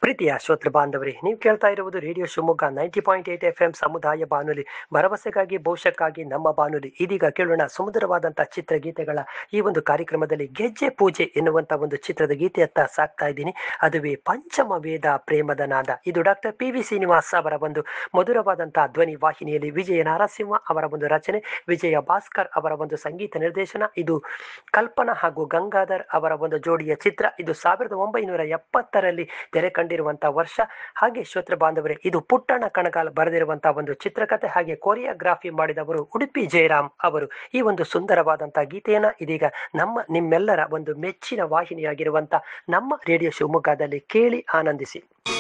ಪ್ರೀತಿಯ ಶ್ರೋತೃ ಬಾಂಧವರೇ ನೀವು ಕೇಳ್ತಾ ಇರುವುದು radio Shivamogga ninety point eight F M ಸಮುದಾಯ ಬಾನುಲಿ ಭರವಸೆಗಾಗಿ ಭವಿಷ್ಯಕ್ಕಾಗಿ ನಮ್ಮ ಬಾನುಲಿ ಇದೀಗ ಕೇಳೋಣ ಸುಮಧುರವಾದಂತಹ ಚಿತ್ರಗೀತೆಗಳ ಈ ಒಂದು ಕಾರ್ಯಕ್ರಮದಲ್ಲಿ ಗೆಜ್ಜೆ ಪೂಜೆ ಎನ್ನುವಂತ ಒಂದು ಚಿತ್ರದ ಗೀತೆಯತ್ತ ಸಾಕ್ತಾ ಇದ್ದೀನಿ ಅದುವೇ ಪಂಚಮ ವೇದ ಪ್ರೇಮದ ನಾದ ಇದು ಡಾಕ್ಟರ್ ಪಿ ವಿ ಶ್ರೀನಿವಾಸ್ ಅವರ ಒಂದು ಮಧುರವಾದಂತಹ ಧ್ವನಿ ವಾಹಿನಿಯಲ್ಲಿ ವಿಜಯ ನರಸಿಂಹ ಅವರ ಒಂದು ರಚನೆ ವಿಜಯ ಭಾಸ್ಕರ್ ಅವರ ಒಂದು ಸಂಗೀತ ನಿರ್ದೇಶನ ಇದು ಕಲ್ಪನಾ ಹಾಗೂ ಗಂಗಾಧರ್ ಅವರ ಒಂದು ಜೋಡಿಯ ಚಿತ್ರ ಇದು ಸಾವಿರದ ಒಂಬೈನೂರ ಎಪ್ಪತ್ತರಲ್ಲಿ ತೆರೆ ಕಂಡಿರುವಂತಹ ವರ್ಷ ಹಾಗೆ ಶ್ರೋತೃ ಬಾಂಧವರೇ ಇದು ಪುಟ್ಟಣ್ಣ ಕಣಗಾಲ್ ಬರೆದಿರುವಂತಹ ಒಂದು ಚಿತ್ರಕಥೆ ಹಾಗೆ ಕೊರಿಯೋಗ್ರಾಫಿ ಮಾಡಿದವರು ಉಡುಪಿ ಜಯರಾಮ್ ಅವರು ಈ ಒಂದು ಸುಂದರವಾದಂತಹ ಗೀತೆಯನ್ನ ಇದೀಗ ನಮ್ಮ ನಿಮ್ಮೆಲ್ಲರ ಒಂದು ಮೆಚ್ಚಿನ ವಾಹಿನಿಯಾಗಿರುವಂತ ನಮ್ಮ ರೇಡಿಯೋ ಶಿವಮೊಗ್ಗದಲ್ಲಿ ಕೇಳಿ ಆನಂದಿಸಿ